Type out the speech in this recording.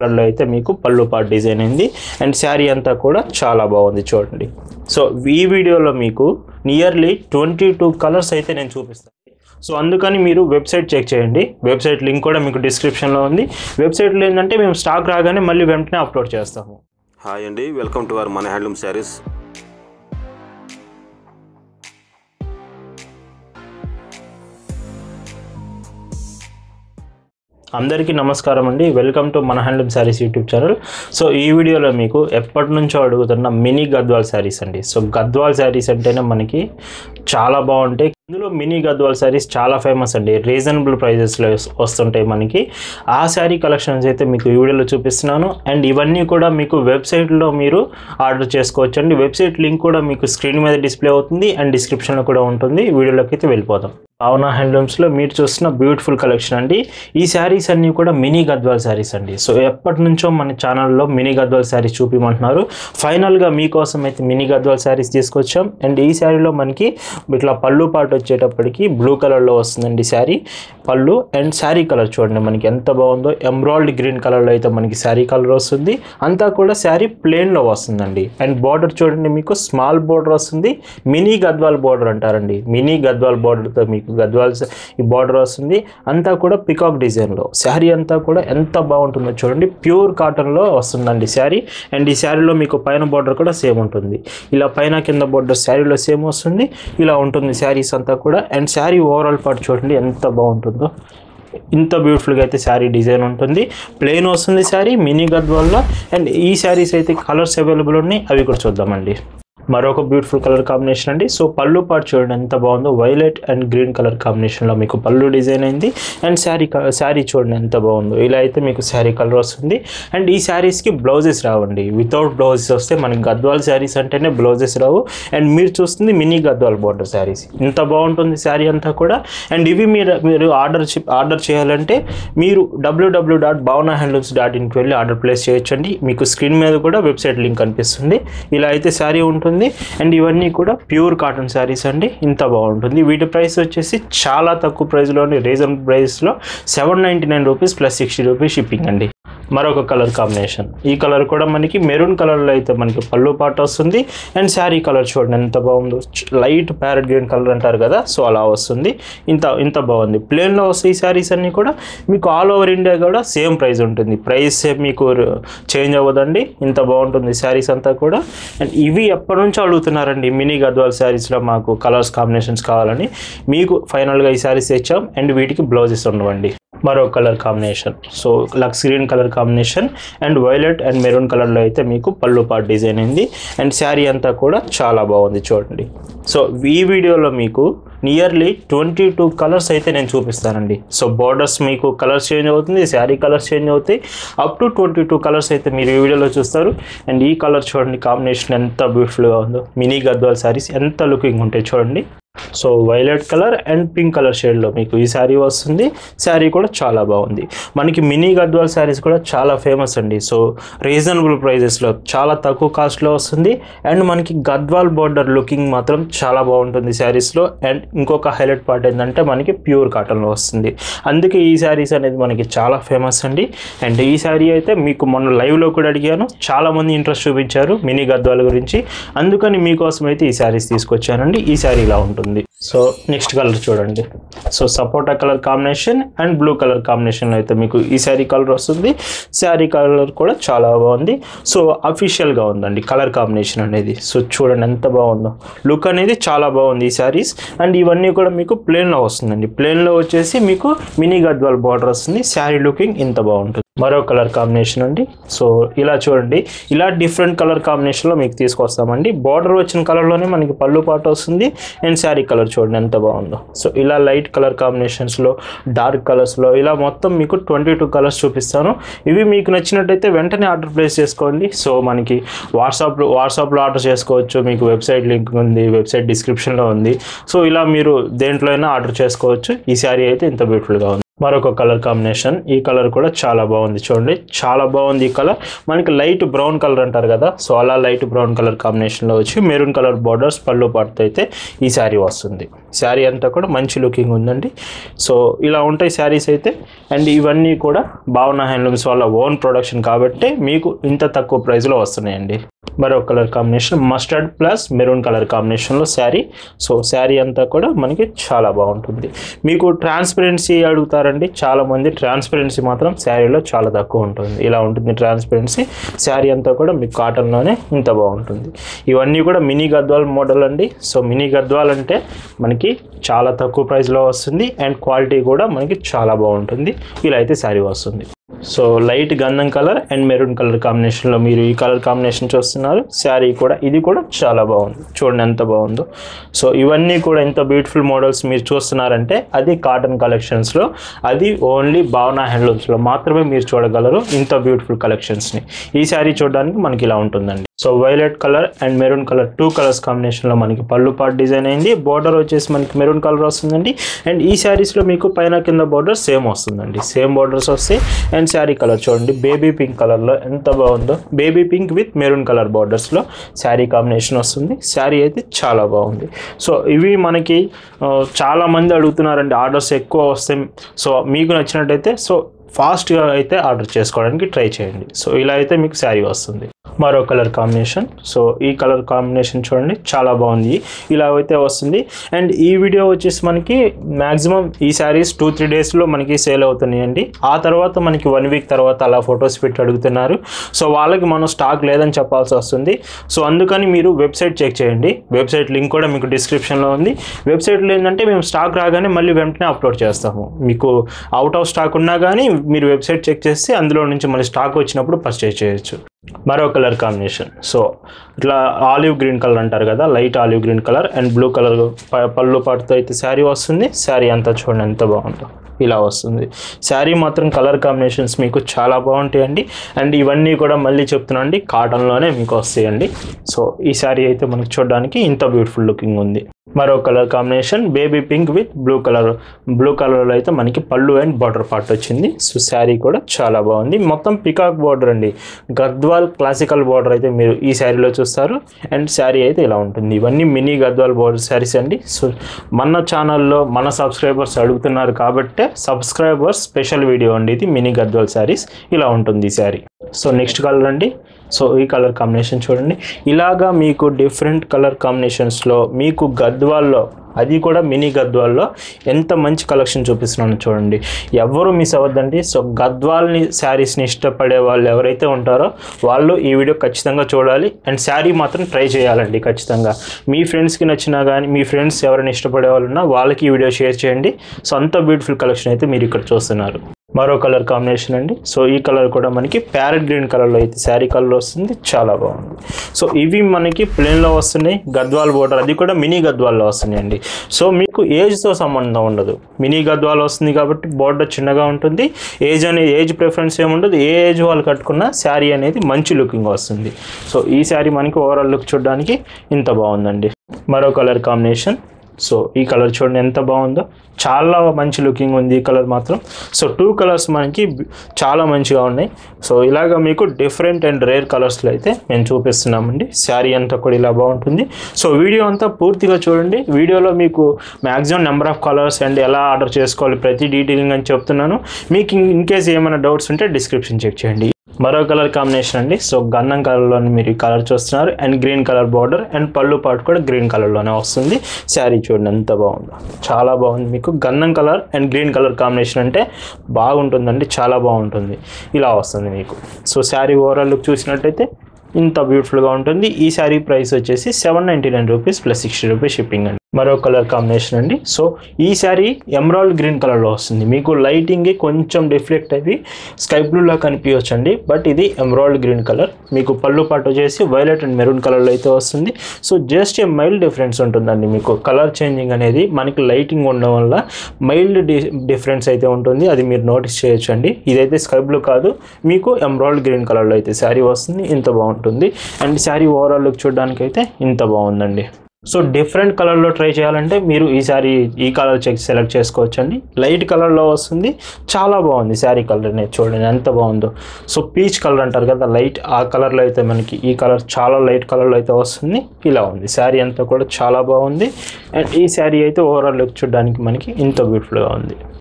కలర్లో అయితే మీకు పళ్ళు పాట్ డిజైన్ అయింది అండ్ శారీ అంతా కూడా చాలా బాగుంది చూడండి సో ఈ వీడియోలో మీకు నియర్లీ ట్వంటీ టూ కలర్స్ అయితే నేను చూపిస్తాను సో అందుకని మీరు వెబ్సైట్ చెక్ చేయండి వెబ్సైట్ లింక్ కూడా మీకు డిస్క్రిప్షన్లో ఉంది వెబ్సైట్లో ఏంటంటే మేము స్టాక్ రాగానే మళ్ళీ వెంటనే అప్లోడ్ చేస్తాము హాయ్ అండి వెల్కమ్ టు అవర్ మన హ్యాండ్లూమ్ శారీస్ అందరికీ నమస్కారం అండి వెల్కమ్ టు మన handloom saris YouTube channel so ఈ వీడియోలో మీకు ఎప్పటి నుంచో అడుగుతున్న మినీ గద్వాల్ శారీస్ అండి సో గద్వాల్ శారీస్ అంటేనే మనకి చాలా బాగుంటాయి ఇందులో మినీ గద్వాల్ శారీస్ చాలా ఫేమస్ అండి రీజనబుల్ ప్రైజెస్లో వస్తుంటాయి మనకి ఆ శారీ కలెక్షన్స్ అయితే మీకు ఈ వీడియోలో చూపిస్తున్నాను అండ్ ఇవన్నీ కూడా మీకు వెబ్సైట్లో మీరు ఆర్డర్ చేసుకోవచ్చు అండి వెబ్సైట్ లింక్ కూడా మీకు స్క్రీన్ మీద డిస్ప్లే అవుతుంది అండ్ డిస్క్రిప్షన్లో కూడా ఉంటుంది వీడియోలోకి అయితే వెళ్ళిపోదాం భావన హ్యాండ్లూమ్స్లో మీరు చూస్తున్న బ్యూటిఫుల్ కలెక్షన్ అండి ఈ శారీస్ అన్నీ కూడా మినీ గద్వాల్ శారీస్ అండి సో ఎప్పటి నుంచో మన ఛానల్లో మినీ గద్వాల్ శారీస్ చూపిమంటున్నారు ఫైనల్గా మీకోసం అయితే మినీ గద్వాల్ శారీస్ తీసుకొచ్చాం అండ్ ఈ శారీలో మనకి ఇట్లా పళ్ళు పాటు వచ్చేటప్పటికి బ్లూ కలర్లో వస్తుందండి శారీ పళ్ళు అండ్ శారీ కలర్ చూడండి మనకి ఎంత బాగుందో ఎమ్రాల్డ్ గ్రీన్ కలర్లో అయితే మనకి శారీ కలర్ వస్తుంది అంతా కూడా శారీ ప్లేన్లో వస్తుందండి అండ్ బార్డర్ చూడండి మీకు స్మాల్ బార్డర్ వస్తుంది మినీ గద్వాల్ బార్డర్ అంటారండి మినీ గద్వాల్ బార్డర్తో మీకు గద్వాల్ స- ఈ బార్డర్ వస్తుంది అంతా కూడా పికాక్ డిజైన్లో శారీ అంతా కూడా ఎంత బాగుంటుందో చూడండి ప్యూర్ కాటన్లో వస్తుందండి శారీ అండ్ ఈ శారీలో మీకు పైన బార్డర్ కూడా సేమ్ ఉంటుంది ఇలా పైన కింద బార్డర్ శారీలో సేమ్ వస్తుంది ఇలా ఉంటుంది శారీస్ అంతా కూడా అండ్ శారీ ఓవరాల్ పార్ట్ చూడండి ఎంత బాగుంటుందో ఇంత బ్యూటిఫుల్గా అయితే శారీ డిజైన్ ఉంటుంది ప్లెయిన్ వస్తుంది శారీ మినీ గద్వాల్లో అండ్ ఈ శారీస్ అయితే కలర్స్ అవైలబుల్ ఉన్నాయి అవి కూడా చూద్దామండి మరొక బ్యూటిఫుల్ కలర్ కాంబినేషన్ అండి సో పళ్ళు పార్ట్ చూడండి ఎంత బాగుందో వైలెట్ అండ్ గ్రీన్ కలర్ కాంబినేషన్లో మీకు పళ్ళు డిజైన్ అయింది అండ్ శారీ శారీ చూడండి ఎంత బాగుందో ఇలా అయితే మీకు శారీ కలర్ వస్తుంది అండ్ ఈ శారీస్కి బ్లౌజెస్ రావండి వితౌట్ బ్లౌజెస్ వస్తే మనకి గద్వాల్ శారీస్ అంటేనే బ్లౌజెస్ రావు అండ్ మీరు చూస్తుంది మినీ గద్వాల్ బార్డర్ శారీస్ ఇంత బాగుంటుంది శారీ అంతా కూడా అండ్ ఇవి మీరు మీరు ఆర్డర్ ఆర్డర్ చేయాలంటే మీరు W W dot Bhavana handlooms dot ఇన్కి వెళ్ళి ఆర్డర్ ప్లేస్ చేయొచ్చండి మీకు స్క్రీన్ మీద కూడా వెబ్సైట్ లింక్ కనిపిస్తుంది ఇలా అయితే శారీ ఉంటుంది అండ్ ఇవన్నీ కూడా ప్యూర్ కాటన్ శారీస్ అండి ఇంత బాగుంటుంది వీటి ప్రైస్ వచ్చేసి చాలా తక్కువ ప్రైస్లోని రీజనబుల్ ప్రైస్లో seven ninety nine rupees plus sixty rupees shipping అండి మరొక కలర్ కాంబినేషన్ ఈ కలర్ కూడా మనకి మెరూన్ కలర్లో అయితే మనకి పళ్ళు పాట వస్తుంది అండ్ శారీ కలర్ చూడండి ఎంత బాగుందో లైట్ ప్యారెట్ గ్రీన్ కలర్ అంటారు కదా సో అలా వస్తుంది ఇంత ఇంత బాగుంది ప్లేన్లో వస్తే ఈ శారీస్ అన్నీ కూడా మీకు ఆల్ ఓవర్ ఇండియా కూడా సేమ్ ప్రైస్ ఉంటుంది ప్రైస్ మీకు చేంజ్ అవ్వదండి ఇంత బాగుంటుంది శారీస్ అంతా కూడా అండ్ ఇవి ఎప్పటి నుంచో అడుగుతున్నారండి మినీ గద్వాల్ శారీస్లో మాకు కలర్స్ కాంబినేషన్స్ కావాలని మీకు ఫైనల్గా ఈ శారీస్ తెచ్చాం అండ్ వీటికి బ్లౌజెస్ ఉండవండి మరో colour combination so lux green colour combination and violet and maroon కలర్లో అయితే మీకు పళ్ళు పాట్ డిజైన్ అయింది అండ్ శారీ అంతా కూడా చాలా బాగుంది చూడండి సో ఈ వీడియోలో మీకు నియర్లీ ట్వంటీ టూ కలర్స్ అయితే నేను చూపిస్తానండి సో బార్డర్స్ మీకు కలర్స్ చేంజ్ అవుతుంది శారీ కలర్స్ చేంజ్ అవుతాయి up to twenty two colours అయితే మీరు ఈ వీడియోలో చూస్తారు అండ్ ఈ కలర్ చూడండి కాంబినేషన్ ఎంత బ్యూటిఫుల్గా ఉందో మినీ గద్వాల్ శారీస్ ఎంత లుకింగ్ ఉంటాయి చూడండి so violet colour and pink colour షేడ్లో మీకు ఈ శారీ వస్తుంది శారీ కూడా చాలా బాగుంది మనకి మినీ గద్వాల్ శారీస్ కూడా చాలా ఫేమస్ అండి సో రీజనబుల్ ప్రైజెస్లో చాలా తక్కువ కాస్ట్లో వస్తుంది అండ్ మనకి గద్వాల్ బార్డర్ లుకింగ్ మాత్రం చాలా బాగుంటుంది శారీస్లో అండ్ ఇంకొక హైలైట్ పార్ట్ ఏంటంటే మనకి ప్యూర్ కాటన్లో వస్తుంది అందుకే ఈ శారీస్ అనేది మనకి చాలా ఫేమస్ అండి అండ్ ఈ శారీ అయితే మీకు మొన్న లైవ్లో కూడా అడిగాను చాలామంది ఇంట్రెస్ట్ చూపించారు మినీ గద్వాల గురించి అందుకని మీకోసం అయితే ఈ శారీస్ తీసుకొచ్చానండి ఈ శారీ ఇలా ఉంటుంది సో నెక్స్ట్ కలర్ చూడండి so sapota colour combination and blue colour కాంబినేషన్లో అయితే మీకు ఈ శారీ కలర్ వస్తుంది శారీ కలర్ కూడా చాలా బాగుంది సో అఫీషియల్గా ఉందండి కలర్ కాంబినేషన్ అనేది సో చూడండి ఎంత బాగుందో లుక్ అనేది చాలా బాగుంది ఈ శారీస్ అండ్ ఇవన్నీ కూడా మీకు ప్లేన్లో వస్తుందండి ప్లేన్లో వచ్చేసి మీకు మినీ గద్వాల్ బార్డర్ వస్తుంది శారీ లుకింగ్ ఇంత బాగుంటుంది మరో కలర్ కాంబినేషన్ అండి సో ఇలా చూడండి ఇలా డిఫరెంట్ కలర్ కాంబినేషన్లో మీకు తీసుకొస్తామండి బార్డర్ వచ్చిన కలర్లోనే మనకి పళ్ళు పాట వస్తుంది అండ్ శారీ కలర్ చూడండి ఎంత బాగుందో సో ఇలా లైట్ కలర్ కాంబినేషన్స్లో డార్క్ కలర్స్లో ఇలా మొత్తం మీకు ట్వంటీ టూ కలర్స్ చూపిస్తాను ఇవి మీకు నచ్చినట్టయితే వెంటనే ఆర్డర్ ప్లేస్ చేసుకోండి సో మనకి వాట్సాప్లో వాట్సాప్లో ఆర్డర్ చేసుకోవచ్చు మీకు వెబ్సైట్ లింక్ ఉంది వెబ్సైట్ డిస్క్రిప్షన్లో ఉంది సో ఇలా మీరు దేంట్లో అయినా ఆర్డర్ చేసుకోవచ్చు ఈ శారీ అయితే ఇంత బ్యూటిఫుల్గా ఉంది మరొక కలర్ కాంబినేషన్ ఈ కలర్ కూడా చాలా బాగుంది చూడండి చాలా బాగుంది ఈ కలర్ మనకి లైట్ బ్రౌన్ కలర్ అంటారు కదా సో అలా లైట్ బ్రౌన్ కలర్ కాంబినేషన్లో వచ్చి మెరూన్ కలర్ బార్డర్స్ పళ్ళు పాటుతో అయితే ఈ శారీ వస్తుంది శారీ అంతా కూడా మంచి లుకింగ్ ఉందండి సో ఇలా ఉంటాయి శారీస్ అయితే అండ్ ఇవన్నీ కూడా భావన హ్యాండ్లూమ్స్ వాళ్ళ ఓన్ ప్రొడక్షన్ కాబట్టి మీకు ఇంత తక్కువ ప్రైస్లో వస్తున్నాయండి మరో colour combination mustard plus maroon colour కాంబినేషన్లో శారీ సో శారీ అంతా కూడా మనకి చాలా బాగుంటుంది మీకు ట్రాన్స్పరెన్సీ అడుగుతారండి చాలామంది ట్రాన్స్పరెన్సీ మాత్రం శారీలో చాలా తక్కువ ఉంటుంది ఇలా ఉంటుంది ట్రాన్స్పరెన్సీ శారీ అంతా కూడా మీకు కాటన్లోనే ఇంత బాగుంటుంది ఇవన్నీ కూడా మినీ గద్వాల్ మోడల్ అండి సో మినీ గద్వాల్ అంటే మనకి చాలా తక్కువ ప్రైస్లో వస్తుంది అండ్ క్వాలిటీ కూడా మనకి చాలా బాగుంటుంది ఇలా అయితే శారీ వస్తుంది సో లైట్ గంధం కలర్ అండ్ మెరూన్ కలర్ కాంబినేషన్లో మీరు ఈ కలర్ కాంబినేషన్ చూస్తున్నారు శారీ కూడా ఇది కూడా చాలా బాగుంది చూడండి ఎంత బాగుందో సో ఇవన్నీ కూడా ఎంత బ్యూటిఫుల్ మోడల్స్ మీరు చూస్తున్నారంటే అది కాటన్ కలెక్షన్స్లో అది ఓన్లీ భావన హ్యాండ్లూమ్స్లో మాత్రమే మీరు చూడగలరు ఇంత బ్యూటిఫుల్ కలెక్షన్స్ని ఈ శారీ చూడడానికి మనకి ఇలా ఉంటుందండి so violet colour and maroon colour two colours కాంబినేషన్లో మనకి పళ్ళు పాట్ డిజైన్ అయింది బార్డర్ వచ్చేసి మనకి మెరూన్ కలర్ వస్తుందండి అండ్ ఈ శారీస్లో మీకు పైన కింద బార్డర్ సేమ్ వస్తుందండి సేమ్ బార్డర్స్ వస్తాయి అండ్ శారీ కలర్ చూడండి బేబీ పింక్ కలర్లో ఎంత బాగుందో baby pink with maroon colour బార్డర్స్లో శారీ కాంబినేషన్ వస్తుంది శారీ అయితే చాలా బాగుంది సో ఇవి మనకి ఆ, చాలా మంది అడుగుతున్నారండి ఆర్డర్స్ ఎక్కువ వస్తాయి సో మీకు నచ్చినట్టయితే సో ఫాస్ట్గా అయితే ఆర్డర్ చేసుకోవడానికి ట్రై చేయండి సో ఇలా అయితే మీకు శారీ వస్తుంది మరో కలర్ కాంబినేషన్ సో ఈ కలర్ కాంబినేషన్ చూడండి చాలా బాగుంది ఇలా అయితే వస్తుంది అండ్ ఈ వీడియో వచ్చేసి మనకి మ్యాక్సిమం ఈ శారీస్ టూ త్రీ డేస్లో మనకి సేల్ అవుతున్నాయండి ఆ తర్వాత మనకి వన్ వీక్ తర్వాత అలా ఫొటోస్ పెట్టి అడుగుతున్నారు సో వాళ్ళకి మనం స్టాక్ లేదని చెప్పాల్సి వస్తుంది సో అందుకని మీరు వెబ్సైట్ చెక్ చేయండి వెబ్సైట్ లింక్ కూడా మీకు డిస్క్రిప్షన్లో ఉంది వెబ్సైట్లో ఏంటంటే మేము స్టాక్ రాగానే మళ్ళీ వెంటనే అప్లోడ్ చేస్తాము మీకు అవుట్ ఆఫ్ స్టాక్ ఉన్నా కానీ మీరు వెబ్సైట్ చెక్ చేస్తే అందులో నుంచి మళ్ళీ స్టాక్ వచ్చినప్పుడు పర్చేజ్ చేయొచ్చు మరో కలర్ కాంబినేషన్ సో ఇట్లా ఆలివ్ గ్రీన్ కలర్ అంటారు కదా light olive green colour and blue colour పళ్ళు పాటుతో అయితే శారీ వస్తుంది శారీ అంతా చూడండి ఎంత బాగుందో ఇలా వస్తుంది శారీ మాత్రం కలర్ కాంబినేషన్స్ మీకు చాలా బాగుంటాయండి అండ్ ఇవన్నీ కూడా మళ్ళీ చెప్తున్నాను అండి కాటన్లోనే మీకు వస్తాయండి సో ఈ శారీ అయితే మనకి చూడడానికి ఇంత బ్యూటిఫుల్ లుకింగ్ ఉంది మరో colour combination baby pink with blue colour blue కలర్లో అయితే మనకి పళ్ళు అండ్ బార్డర్ పార్ట్ వచ్చింది సో శారీ కూడా చాలా బాగుంది మొత్తం పికాక్ బార్డర్ అండి గద్వాల్ క్లాసికల్ బార్డర్ అయితే మీరు ఈ శారీలో చూస్తారు అండ్ శారీ అయితే ఇలా ఉంటుంది ఇవన్నీ మినీ గద్వాల్ బార్డర్ శారీస్ అండి సో మన ఛానల్లో మన సబ్స్క్రైబర్స్ అడుగుతున్నారు కాబట్టే సబ్స్క్రైబర్స్ స్పెషల్ వీడియో అండి ఇది మినీ గద్వాల్ శారీస్ ఇలా ఉంటుంది ఈ శారీ సో నెక్స్ట్ కలర్ అండి సో ఈ కలర్ కాంబినేషన్ చూడండి ఇలాగా మీకు డిఫరెంట్ కలర్ కాంబినేషన్స్లో మీకు గద్వాల్లో అది కూడా మినీ గద్వాల్లో ఎంత మంచి కలెక్షన్ చూపిస్తున్నాను చూడండి ఎవరు మిస్ అవ్వద్దండి సో గద్వాల్ని శారీస్ని ఇష్టపడే వాళ్ళు ఎవరైతే ఉంటారో వాళ్ళు ఈ వీడియో ఖచ్చితంగా చూడాలి అండ్ శారీ మాత్రం ట్రై చేయాలండి ఖచ్చితంగా మీ ఫ్రెండ్స్కి నచ్చినా కానీ మీ ఫ్రెండ్స్ ఎవరైనా ఇష్టపడే వాళ్ళు ఉన్నా వాళ్ళకి ఈ వీడియో షేర్ చేయండి సో అంత బ్యూటిఫుల్ కలెక్షన్ అయితే మీరు ఇక్కడ చూస్తున్నారు మరో కలర్ కాంబినేషన్ అండి సో ఈ కలర్ కూడా మనకి ప్యారెట్ గ్రీన్ కలర్లో అయితే శారీ కలర్ వస్తుంది చాలా బాగుంది సో ఇవి మనకి ప్లేన్లో వస్తున్నాయి గద్వాల్ బోర్డర్ అది కూడా మినీ గద్వాల్లో వస్తున్నాయండి సో మీకు ఏజ్తో సంబంధం ఉండదు మినీ గద్వాల్ వస్తుంది కాబట్టి బోర్డర్ చిన్నగా ఉంటుంది ఏజ్ అనే ఏజ్ ప్రిఫరెన్స్ ఏముండదు ఏ ఏజ్ వాళ్ళు కట్టుకున్న శారీ అనేది మంచి లుకింగ్ వస్తుంది సో ఈ శారీ మనకి ఓవరాల్ లుక్ చూడడానికి ఇంత బాగుందండి మరో కలర్ కాంబినేషన్ సో ఈ కలర్ చూడండి ఎంత బాగుందో చాలా మంచి లుకింగ్ ఉంది ఈ కలర్ మాత్రం సో టూ కలర్స్ మనకి బ్- చాలా మంచిగా ఉన్నాయి సో ఇలాగ మీకు డిఫరెంట్ అండ్ రేర్ కలర్స్లో అయితే మేము చూపిస్తున్నామండి శారీ అంతా కూడా ఇలా బాగుంటుంది సో వీడియో అంతా పూర్తిగా చూడండి వీడియోలో మీకు maximum number of colours and ఎలా ఆర్డర్ చేసుకోవాలి ప్రతి డీటెయిలింగ్ అని చెప్తున్నాను మీకు ఇన్ కేస్ ఏమైనా డౌట్స్ ఉంటే డిస్క్రిప్షన్ చెక్ చేయండి మరో కలర్ కాంబినేషన్ అండి సో గంధం కలర్లోని మీరు ఈ కలర్ చూస్తున్నారు and green colour border and పళ్ళు పాటు కూడా గ్రీన్ కలర్లోనే వస్తుంది శారీ చూడండి ఎంత బాగుందో చాలా బాగుంది మీకు గంధం colour and green colour combination అంటే బాగుంటుందండి చాలా బాగుంటుంది ఇలా వస్తుంది మీకు సో శారీ ఓవరాల్ లుక్ చూసినట్టయితే ఇంత బ్యూటిఫుల్గా ఉంటుంది ఈ శారీ ప్రైస్ వచ్చేసి seven ninety nine rupees plus sixty rupees shipping అండి మరో కలర్ కాంబినేషన్ అండి సో ఈ శారీ ఎమరాల్డ్ గ్రీన్ కలర్లో వస్తుంది మీకు లైటింగ్ కొంచెం డిఫ్లెక్ట్ అయ్యి స్కై బ్లూలా కనిపించండి బట్ ఇది ఎమరాల్డ్ గ్రీన్ కలర్ మీకు పళ్ళు పాటు వచ్చేసి వైలెట్ అండ్ మెరూన్ కలర్లో అయితే వస్తుంది so just a mild difference ఉంటుందండి మీకు కలర్ చేంజింగ్ అనేది మనకి లైటింగ్ ఉండడం వల్ల మైల్డ్ డి డిఫరెన్స్ అయితే ఉంటుంది అది మీరు నోటీస్ చేయొచ్చు అండి ఇదైతే స్కై బ్లూ కాదు మీకు ఎమరాల్డ్ గ్రీన్ కలర్లో అయితే శారీ వస్తుంది ఇంత బాగుంటుంది అండ్ శారీ ఓవరాల్ లుక్ చూడడానికి అయితే ఇంత బాగుందండి సో డిఫరెంట్ కలర్లో ట్రై చేయాలంటే మీరు ఈ శారీ ఈ కలర్ చెక్ సెలెక్ట్ చేసుకోవచ్చు అండి లైట్ కలర్లో వస్తుంది చాలా బాగుంది శారీ కలర్ అనేది చూడండి ఎంత బాగుందో సో పీచ్ కలర్ అంటారు కదా లైట్ ఆ కలర్లో అయితే మనకి ఈ కలర్ చాలా లైట్ కలర్లో అయితే వస్తుంది ఇలా ఉంది శారీ అంతా కూడా చాలా బాగుంది అండ్ ఈ శారీ అయితే ఓవరాల్ లుక్ చూడడానికి మనకి ఇంత బ్యూటిఫుల్గా ఉంది